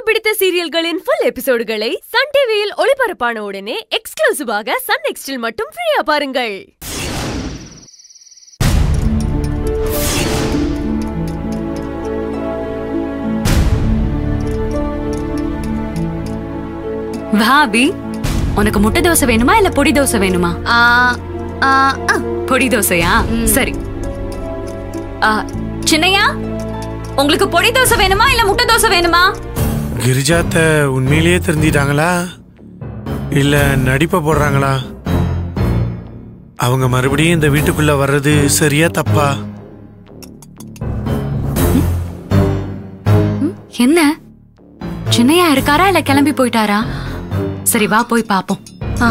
பிடித்த சீரியல்களின் full எபிசோடுகளை Sun டிவியில் ஒளிபரப்பான உடனே எக்ஸ்க்ளூசிவாக சன் நெக்ஸ்டில் மட்டும் ஃப்ரீயா பாருங்கள் பாபி உனக்கு முட்டை தோசை வேணுமா இல்ல பொடி தோசை வேணுமா ஆ, ஆ, ஆ. பொடி தோசையா சரி ஆ, சின்னையா உங்களுக்கு பொடி தோசை வேணுமா இல்ல முட்டை தோசை வேணுமா கிரிஜாத்த உண்மையிலேயே தெரிஞ்சிட்டாங்களா இல்ல நடிப்ப போடுறாங்களா அவங்க மறுபடியும் இந்த வீட்டுக்குள்ள வர்றது சரியா தப்பா என்ன சின்னையா இருக்காரா இல்ல கிளம்பி போயிட்டாரா சரி வா போய் பாப்போம் ஆ.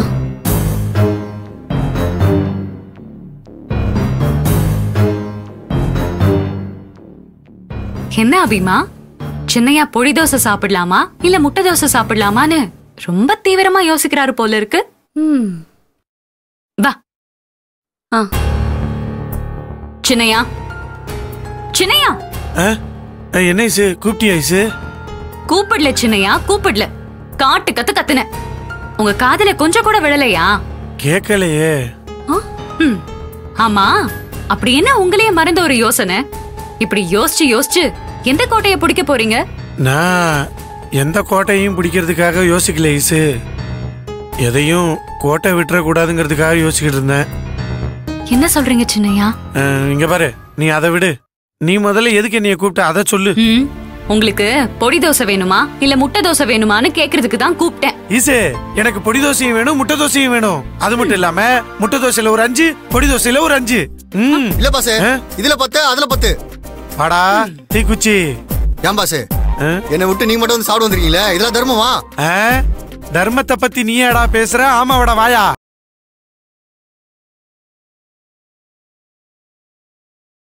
என்ன அபிமா சின்னையா பொடி தோசை சாப்பிடலாமா இல்ல முட்டை தோசை சாப்பிடலாமான்னு ரொம்ப தீவிரமா யோசிக்கிறாரு போல இருக்கு ம். வா ஆ. சின்னையா சின்னையா ஆ? ஆ, என்ன ஐசு கூப்பிட்டியா ஐசு கூப்பிடல சின்னையா கூப்பிடல காட்டு கத்து கத்துன உங்க காதுல கொஞ்சம் கூட விழலையா கேட்கலையே ஆ? ம். ஆமா அப்படி என்ன உங்களையே மறந்த ஒரு யோசனை இப்படி யோசிச்சு யோசிச்சு எந்த கோட்டைய பிடிக்க போறீங்க நான் எந்த கோட்டையும் பிடிக்கிறதுக்காக யோசிக்கல ஐசு எதையும் கோட்டை விட்டுறக்கூடாதுங்கிறதுக்காக யோசிச்சுக்கிட்டு இருந்தேன் என்ன சொல்றீங்க சின்னையா ஆ, இங்க பாரு நீ அதை விடு நீ முதல்ல எதுக்கு என்னைய கூப்பிட்ட அதை சொல்லு ம். உங்களுக்கு பொடி தோசை வேணுமா இல்ல முட்டை தோசை வேணுமான்னு கேக்குறதுக்கு தான் கூப்பிட்டேன் ஈசு எனக்கு பொடி தோசையும் வேணும் முட்டை தோசையும் வேணும் அது மட்டும் இல்லாம முட்டை தோசையில ஒரு அஞ்சு பொடி தோசையில ஒரு அஞ்சு ம் இல்ல பாஸ் ஆ? இதுல பத்து அதுல பத்து வாடா தீக்குச்சி ஏன் பாஸ் ஆ? என்னை விட்டு நீங்க மட்டும் வந்து சாப்பிட வந்திருக்கீங்களே இதெல்லாம் தர்மமா ஆ? தர்மத்தை பத்தி நீ ஏடா பேசுற ஆமாவடா வாயா